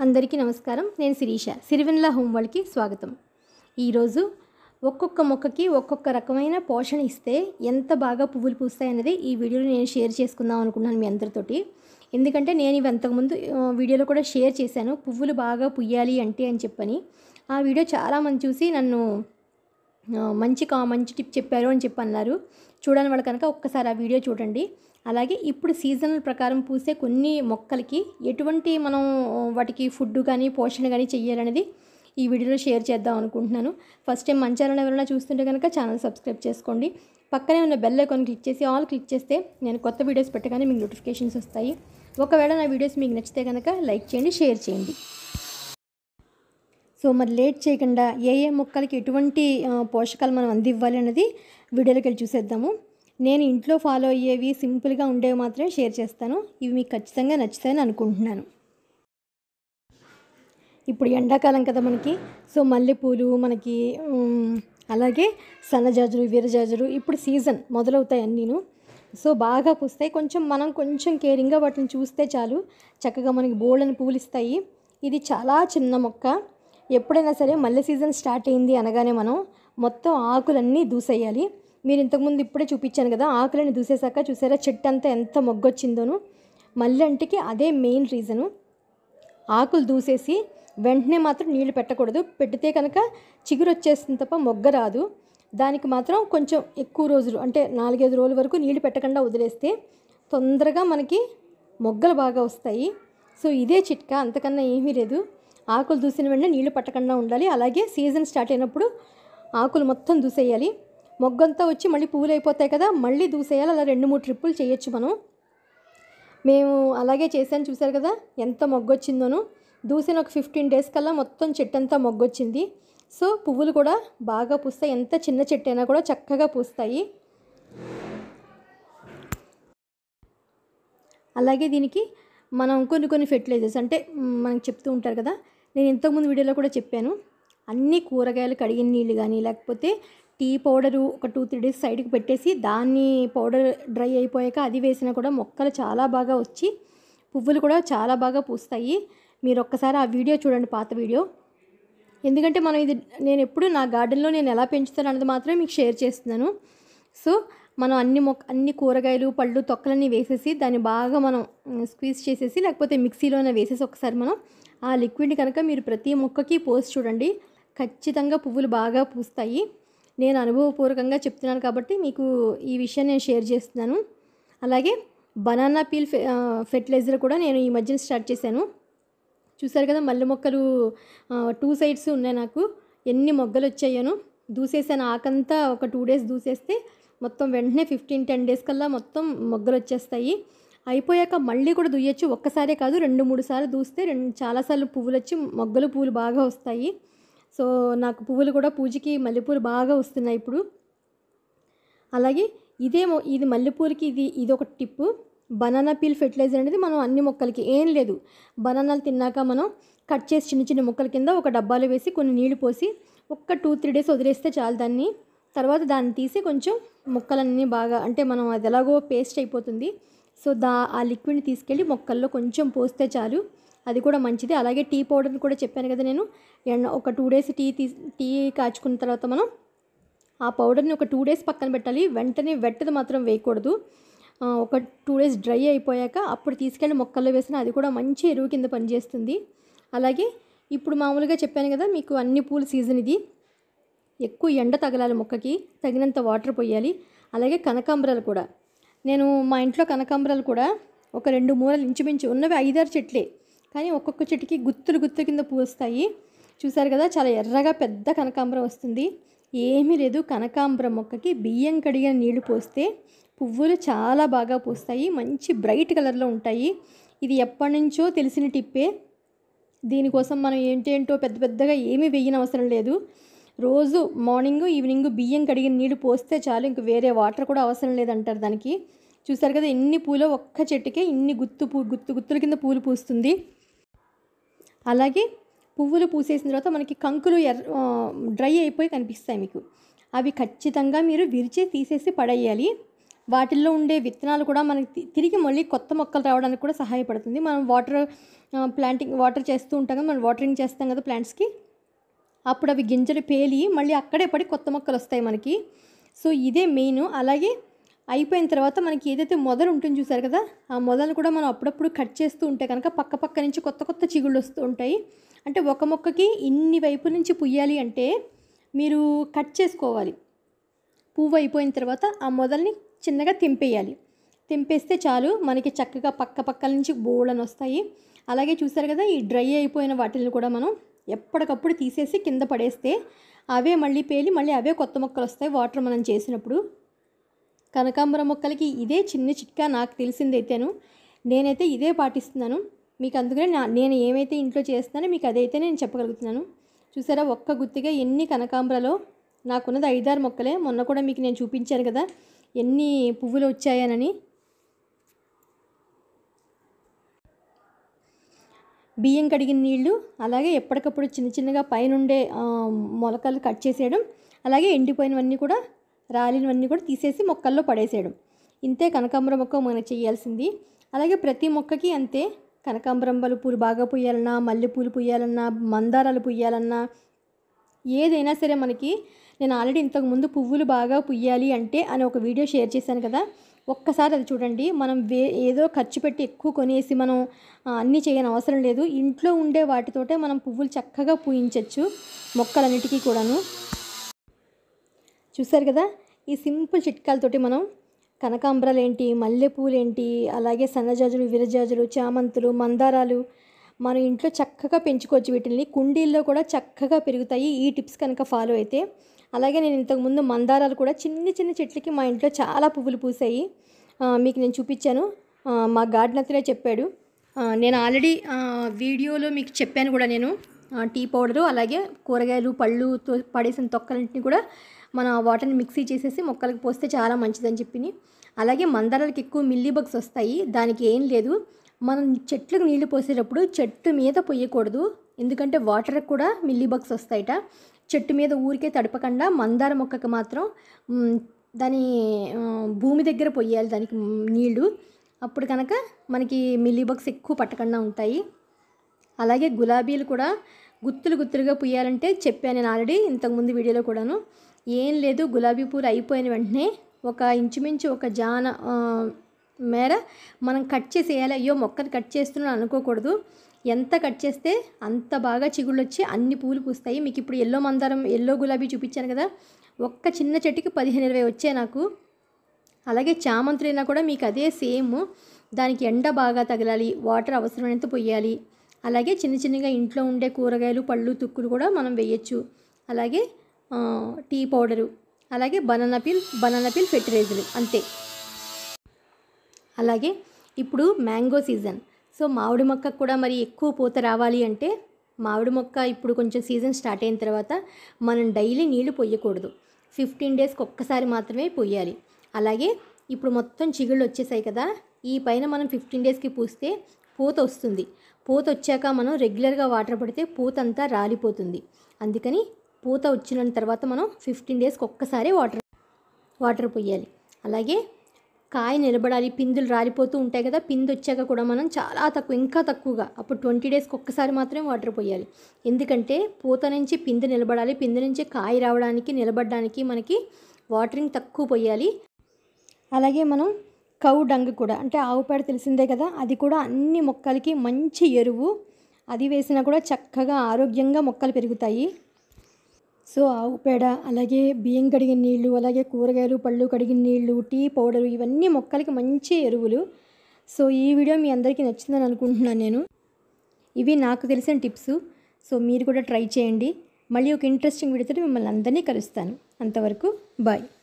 అందరికీ నమస్కారం నేను శిరీష సిరివెన్ల హోమ్ వాళ్ళకి స్వాగతం ఈరోజు ఒక్కొక్క మొక్కకి ఒక్కొక్క రకమైన పోషణ ఇస్తే ఎంత బాగా పువ్వులు పూస్తాయి అనేది ఈ వీడియోలో నేను షేర్ చేసుకుందాం అనుకున్నాను మీ అందరితోటి ఎందుకంటే నేను ఇవి అంతకుముందు ఆ, వీడియోలో కూడా షేర్ చేశాను పువ్వులు బాగా పుయ్యాలి అంటే అని చెప్పని ఆ వీడియో చాలామంది చూసి నన్ను ఆ, మంచి కా మంచి టిప్ చెప్పారు అని చెప్పి అన్నారు చూడని వాళ్ళు కనుక ఒక్కసారి ఆ వీడియో చూడండి అలాగే ఇప్పుడు సీజనల్ ప్రకారం పూసే కొన్ని మొక్కలకి ఎటువంటి మనం ఆ, వాటికి ఫుడ్ కానీ పోషణ కానీ చెయ్యాలనేది ఈ వీడియోలో షేర్ చేద్దాం అనుకుంటున్నాను ఫస్ట్ టైం మన ఛానల్ ఎవరైనా చూస్తుంటే కనుక ఛానల్ సబ్స్క్రైబ్ చేసుకోండి పక్కనే ఉన్న బెల్ ఐకాన్ క్లిక్ చేసి ఆల్ క్లిక్ చేస్తే నేను కొత్త వీడియోస్ పెట్టగానే మీకు నోటిఫికేషన్స్ వస్తాయి ఒకవేళ నా వీడియోస్ మీకు నచ్చితే కనుక లైక్ చేయండి షేర్ చేయండి సో మరి లేట్ చేయకుండా ఏ ఏ మొక్కలకి ఎటువంటి ఆ, పోషకాలు మనం అందివ్వాలి అన్నది వీడియోలోకి వెళ్ళి చూసేద్దాము నేను ఇంట్లో ఫాలో అయ్యేవి సింపుల్గా ఉండేవి మాత్రమే షేర్ చేస్తాను ఇవి మీకు ఖచ్చితంగా నచ్చుతాయని అనుకుంటున్నాను ఇప్పుడు ఎండాకాలం కదా మనకి సో మల్లెపూలు మనకి ఉమ్, అలాగే సన్నజాజులు వీరజాజులు ఇప్పుడు సీజన్ మొదలవుతాయి అన్నీను సో బాగా పూస్తాయి కొంచెం మనం కొంచెం కేరింగ్గా వాటిని చూస్తే చాలు చక్కగా మనకి బోల్డని పూలు ఇస్తాయి ఇది చాలా చిన్న మొక్క ఎప్పుడైనా సరే మల్లె సీజన్ స్టార్ట్ అయింది అనగానే మనం మొత్తం ఆకులన్నీ దూసేయాలి మీరు ఇంతకుముందు ఇప్పుడే చూపించాను కదా ఆకులని దూసేశాక చూసారా చెట్టు అంతా ఎంత మొగ్గొచ్చిందోను మల్లె అంటికి అదే మెయిన్ రీజను ఆకులు దూసేసి వెంటనే మాత్రం నీళ్లు పెట్టకూడదు పెడితే కనుక చిగురు వచ్చేస్తుంది తప్ప మొగ్గ రాదు దానికి మాత్రం కొంచెం ఎక్కువ రోజులు అంటే నాలుగైదు రోజుల వరకు నీళ్లు పెట్టకుండా వదిలేస్తే తొందరగా మనకి మొగ్గలు బాగా వస్తాయి సో ఇదే చిట్కా అంతకన్నా ఏమీ లేదు ఆకులు దూసిన వెంటనే నీళ్లు పట్టకుండా ఉండాలి అలాగే సీజన్ స్టార్ట్ అయినప్పుడు ఆకులు మొత్తం దూసేయాలి మొగ్గంతా వచ్చి మళ్ళీ పువ్వులు అయిపోతాయి కదా మళ్ళీ దూసేయాలి అలా రెండు మూడు ట్రిప్పులు చేయొచ్చు మనం మేము అలాగే చేశాను చూసారు కదా ఎంత మొగ్గొచ్చిందోను దూసిన ఒక ఫిఫ్టీన్ డేస్ కల్లా మొత్తం చెట్టు అంతా మొగ్గొచ్చింది సో పువ్వులు కూడా బాగా పూస్తాయి ఎంత చిన్న చెట్టు అయినా కూడా చక్కగా పూస్తాయి అలాగే దీనికి మనం కొన్ని కొన్ని ఫెర్టిలైజర్స్ అంటే మ్, మనకు చెప్తూ ఉంటారు కదా నేను ఇంతకుముందు వీడియోలో కూడా చెప్పాను అన్ని కూరగాయలు కడిగిన నీళ్ళు కానీ లేకపోతే టీ పౌడరు ఒక టూ త్రీ డేస్ సైడ్కి పెట్టేసి దాన్ని పౌడర్ డ్రై అయిపోయాక అది వేసినా కూడా మొక్కలు చాలా బాగా వచ్చి పువ్వులు కూడా చాలా బాగా పూస్తాయి మీరు ఒక్కసారి ఆ వీడియో చూడండి పాత వీడియో ఎందుకంటే మనం ఇది నేను ఎప్పుడు నా గార్డెన్లో నేను ఎలా పెంచుతాను అన్నది మాత్రమే మీకు షేర్ చేస్తున్నాను సో మనం అన్ని మొక్క అన్ని కూరగాయలు పళ్ళు తొక్కలన్నీ వేసేసి దాన్ని బాగా మనం స్క్వీజ్ చేసేసి లేకపోతే మిక్సీలోనే వేసేసి ఒకసారి మనం ఆ లిక్విడ్ కనుక మీరు ప్రతి మొక్కకి పోసి చూడండి ఖచ్చితంగా పువ్వులు బాగా పూస్తాయి నేను అనుభవపూర్వకంగా చెప్తున్నాను కాబట్టి మీకు ఈ విషయం నేను షేర్ చేస్తున్నాను అలాగే బనానా పీల్ ఫె ఫెర్టిలైజర్ కూడా నేను ఈ మధ్యన స్టార్ట్ చేశాను చూసారు కదా మల్లె మొక్కలు టూ సైడ్స్ ఉన్నాయి నాకు ఎన్ని మొగ్గలు వచ్చాయను దూసేసాను ఆకంతా ఒక టూ డేస్ దూసేస్తే మొత్తం వెంటనే ఫిఫ్టీన్ టెన్ డేస్ కల్లా మొత్తం మొగ్గలు వచ్చేస్తాయి అయిపోయాక మళ్ళీ కూడా దుయ్యొచ్చు ఒక్కసారే కాదు రెండు మూడు సార్లు దూస్తే రెండు చాలాసార్లు పువ్వులు వచ్చి మొగ్గలు పువ్వులు బాగా వస్తాయి సో నాకు పువ్వులు కూడా పూజకి మల్లెపూలు బాగా వస్తున్నాయి ఇప్పుడు అలాగే ఇదేమో ఇది మల్లెపూలకి ఇది ఇది ఒక టిప్పు బనానా పీల్ ఫెర్టిలైజర్ అనేది మనం అన్ని మొక్కలకి ఏం లేదు బనానాలు తిన్నాక మనం కట్ చేసి చిన్న చిన్న మొక్కల కింద ఒక డబ్బాలో వేసి కొన్ని నీళ్లు పోసి ఒక్క టూ త్రీ డేస్ వదిలేస్తే చాలు దాన్ని తర్వాత దాన్ని తీసి కొంచెం మొక్కలన్నీ బాగా అంటే మనం అది ఎలాగో పేస్ట్ అయిపోతుంది సో దా ఆ లిక్విడ్ని తీసుకెళ్ళి మొక్కల్లో కొంచెం పోస్తే చాలు అది కూడా మంచిది అలాగే టీ పౌడర్ని కూడా చెప్పాను కదా నేను ఎండ ఒక టూ డేస్ టీ తీ టీ కాచుకున్న తర్వాత మనం ఆ పౌడర్ని ఒక టూ డేస్ పక్కన పెట్టాలి వెంటనే వెట్టది మాత్రం వేయకూడదు ఆ, ఒక టూ డేస్ డ్రై అయిపోయాక అప్పుడు తీసుకెళ్ళి మొక్కల్లో వేసిన అది కూడా మంచి ఎరువు కింద పనిచేస్తుంది అలాగే ఇప్పుడు మామూలుగా చెప్పాను కదా మీకు అన్ని పూల సీజన్ ఇది ఎక్కువ ఎండ తగలాలి మొక్కకి తగినంత వాటర్ పోయాలి అలాగే కనకాంబరాలు కూడా నేను మా ఇంట్లో కనకాంబరాలు కూడా ఒక రెండు మూలలు ఇంచుమించు ఉన్నవి ఐదారు చెట్లే కానీ ఒక్కొక్క చెట్టుకి గుత్తులు గుత్తుల కింద పూస్తాయి చూసారు కదా చాలా ఎర్రగా పెద్ద కనకాంబరం వస్తుంది ఏమీ లేదు కనకాంబరం మొక్కకి బియ్యం కడిగిన నీళ్లు పోస్తే పువ్వులు చాలా బాగా పూస్తాయి మంచి బ్రైట్ కలర్లో ఉంటాయి ఇది ఎప్పటి నుంచో తెలిసిన టిప్పే దీనికోసం మనం ఏంటేంటో పెద్ద పెద్దగా ఏమీ వేయని అవసరం లేదు రోజు మార్నింగ్ ఈవినింగ్ బియ్యం కడిగిన నీళ్ళు పోస్తే చాలు ఇంక వేరే వాటర్ కూడా అవసరం లేదంటారు దానికి చూసారు కదా ఎన్ని పూలు ఒక్క చెట్టుకే ఇన్ని గుత్తు పూ గుత్తు గుత్తుల కింద పూలు పూస్తుంది అలాగే పువ్వులు పూసేసిన తర్వాత మనకి కంకులు ఎర్ర ఆ, డ్రై అయిపోయి కనిపిస్తాయి మీకు అవి ఖచ్చితంగా మీరు విరిచి తీసేసి పడేయాలి వాటిల్లో ఉండే విత్తనాలు కూడా మనకి తి- తిరిగి మళ్ళీ కొత్త మొక్కలు రావడానికి కూడా సహాయపడుతుంది మనం వాటర్ ప్లాంటింగ్ వాటర్ చేస్తూ ఉంటాం కదా మనం వాటరింగ్ చేస్తాం కదా ప్లాంట్స్కి అప్పుడు అవి గింజలు పేలి మళ్ళీ అక్కడే పడి కొత్త మొక్కలు వస్తాయి మనకి సో ఇదే మెయిన్ అలాగే అయిపోయిన తర్వాత మనకి ఏదైతే మొదలు ఉంటుంది చూసారు కదా ఆ మొదలు కూడా మనం అప్పుడప్పుడు కట్ చేస్తూ ఉంటే కనుక పక్క పక్క నుంచి కొత్త కొత్త చిగుళ్ళు వస్తూ ఉంటాయి అంటే ఒక మొక్కకి ఇన్ని వైపు నుంచి పుయ్యాలి అంటే మీరు కట్ చేసుకోవాలి పువ్వు అయిపోయిన తర్వాత ఆ మొదల్ని చిన్నగా తెంపేయాలి తెంపేస్తే చాలు మనకి చక్కగా పక్క పక్కల నుంచి బోళ్ళని వస్తాయి అలాగే చూసారు కదా ఈ డ్రై అయిపోయిన వాటిని కూడా మనం ఎప్పటికప్పుడు తీసేసి కింద పడేస్తే అవే మళ్ళీ పేలి మళ్ళీ అవే కొత్త మొక్కలు వస్తాయి వాటర్ మనం చేసినప్పుడు కనకాంబరం మొక్కలకి ఇదే చిన్న చిట్కా నాకు తెలిసిందైతేను నేనైతే ఇదే పాటిస్తున్నాను మీకు అందుకనే నా నేను ఏమైతే ఇంట్లో చేస్తున్నానో మీకు అదైతే నేను చెప్పగలుగుతున్నాను చూసారా ఒక్క గుత్తిగా ఎన్ని కనకాంబరాలో నాకున్నది ఐదారు మొక్కలే మొన్న కూడా మీకు నేను చూపించాను కదా ఎన్ని పువ్వులు వచ్చాయనని బియ్యం కడిగిన నీళ్లు అలాగే ఎప్పటికప్పుడు చిన్న చిన్నగా పైనుండే ఆ, మొలకలు కట్ చేసేయడం అలాగే ఎండిపోయినవన్నీ కూడా రాలినవన్నీ కూడా తీసేసి మొక్కల్లో పడేసేయడం ఇంతే కనకాంబరం మొక్క మనకు చేయాల్సింది అలాగే ప్రతి మొక్కకి అంతే కనకాంబరం బలు పూలు బాగా పుయ్యాలన్నా మల్లెపూలు పుయ్యాలన్నా మందారాలు పుయ్యాలన్నా ఏదైనా సరే మనకి నేను ఆల్రెడీ ఇంతకు ముందు పువ్వులు బాగా పుయ్యాలి అంటే అని ఒక వీడియో షేర్ చేశాను కదా ఒక్కసారి అది చూడండి మనం వే ఏదో ఖర్చు పెట్టి ఎక్కువ కొనేసి మనం ఆ, అన్నీ చేయని అవసరం లేదు ఇంట్లో ఉండే వాటితోటే మనం పువ్వులు చక్కగా పూయించవచ్చు మొక్కలన్నిటికీ కూడాను చూసారు కదా ఈ సింపుల్ చిట్కాలతోటి మనం కనకాంబరాలు ఏంటి మల్లెపూలు ఏంటి అలాగే సన్నజాజులు విరజాజులు చామంతులు మందారాలు మనం ఇంట్లో చక్కగా పెంచుకోవచ్చు వీటిని కుండీల్లో కూడా చక్కగా పెరుగుతాయి ఈ టిప్స్ కనుక ఫాలో అయితే అలాగే నేను ఇంతకుముందు మందారాలు కూడా చిన్న చిన్న చెట్లకి మా ఇంట్లో చాలా పువ్వులు పూసాయి ఆ, మీకు నేను చూపించాను ఆ, మా గార్డెన్ అతనే చెప్పాడు ఆ, నేను ఆల్రెడీ ఆ, వీడియోలో మీకు చెప్పాను కూడా నేను ఆ, టీ పౌడరు అలాగే కూరగాయలు పళ్ళు తో- పడేసిన తొక్కలన్నింటినీ కూడా మన వాటర్ని మిక్సీ చేసేసి మొక్కలకు పోస్తే చాలా మంచిదని చెప్పి అలాగే మందారాలకి ఎక్కువ మిల్లీ బగ్స్ వస్తాయి దానికి ఏం లేదు మనం చెట్లకు నీళ్లు పోసేటప్పుడు చెట్టు మీద పొయ్యకూడదు ఎందుకంటే వాటర్కి కూడా మిల్లీ బగ్స్ వస్తాయట చెట్టు మీద ఊరికే తడపకుండా మందార మొక్కకు మాత్రం మ్, దాని ఆ, భూమి దగ్గర పొయ్యాలి దానికి మ్, నీళ్లు అప్పుడు కనుక మనకి మిల్లీ బగ్స్ ఎక్కువ పట్టకుండా ఉంటాయి అలాగే గులాబీలు కూడా గుత్తులు గుత్తులుగా పుయ్యాలంటే చెప్పాను నేను ఆల్రెడీ ఇంతకుముందు వీడియోలో కూడాను ఏం లేదు గులాబీ పూలు అయిపోయిన వెంటనే ఒక ఇంచుమించు ఒక జాన ఆ, మేర మనం కట్ చేసేయాలి అయ్యో మొక్కను కట్ చేస్తున్నాను అనుకోకూడదు ఎంత కట్ చేస్తే అంత బాగా చిగుళ్ళు వచ్చి అన్ని పూలు పూస్తాయి మీకు ఇప్పుడు ఎల్లో మందారం ఎల్లో గులాబీ చూపించాను కదా ఒక్క చిన్న చెట్టుకి పదిహేను ఇరవై వచ్చాయి నాకు అలాగే చామంతులైనా కూడా మీకు అదే సేమ్ దానికి ఎండ బాగా తగలాలి వాటర్ అవసరమైనంత పొయ్యాలి అలాగే చిన్న చిన్నగా ఇంట్లో ఉండే కూరగాయలు పళ్ళు తుక్కులు కూడా మనం వేయచ్చు అలాగే ఆ, టీ పౌడరు అలాగే బనానా పీల్ బనానా పీల్ ఫెర్టిలైజర్లు అంతే అలాగే ఇప్పుడు మ్యాంగో సీజన్ సో మామిడి మొక్కకు కూడా మరి ఎక్కువ పూత రావాలి అంటే మామిడి మొక్క ఇప్పుడు కొంచెం సీజన్ స్టార్ట్ అయిన తర్వాత మనం డైలీ నీళ్లు పొయ్యకూడదు ఫిఫ్టీన్ డేస్కి ఒక్కసారి మాత్రమే పొయ్యాలి అలాగే ఇప్పుడు మొత్తం చిగుళ్ళు వచ్చేసాయి కదా ఈ పైన మనం ఫిఫ్టీన్ డేస్కి పూస్తే పూత వస్తుంది పూత వచ్చాక మనం రెగ్యులర్గా వాటర్ పడితే పూత అంతా రాలిపోతుంది అందుకని పూత వచ్చిన తర్వాత మనం ఫిఫ్టీన్ డేస్కి ఒక్కసారి వాటర్ వాటర్ పొయ్యాలి అలాగే కాయ నిలబడాలి పిందులు రాలిపోతూ ఉంటాయి కదా పిందు వచ్చాక కూడా మనం చాలా తక్కువ ఇంకా తక్కువగా అప్పుడు ట్వంటీ డేస్కి ఒక్కసారి మాత్రమే వాటర్ పోయాలి ఎందుకంటే పూత నుంచి పిండి నిలబడాలి పిండి నుంచి కాయ రావడానికి నిలబడడానికి మనకి వాటరింగ్ తక్కువ పోయాలి అలాగే మనం కౌ డంగ్ కూడా అంటే ఆవు పేడ తెలిసిందే కదా అది కూడా అన్ని మొక్కలకి మంచి ఎరువు అది వేసినా కూడా చక్కగా ఆరోగ్యంగా మొక్కలు పెరుగుతాయి సో ఆవు పేడ అలాగే బియ్యం కడిగిన నీళ్ళు అలాగే కూరగాయలు పళ్ళు కడిగిన నీళ్ళు టీ పౌడరు ఇవన్నీ మొక్కలకి మంచి ఎరువులు సో ఈ వీడియో మీ అందరికీ నచ్చిందని అనుకుంటున్నాను నేను ఇవి నాకు తెలిసిన టిప్స్ సో మీరు కూడా ట్రై చేయండి మళ్ళీ ఒక ఇంట్రెస్టింగ్ వీడియోతో మిమ్మల్ని అందరినీ కలుస్తాను అంతవరకు బాయ్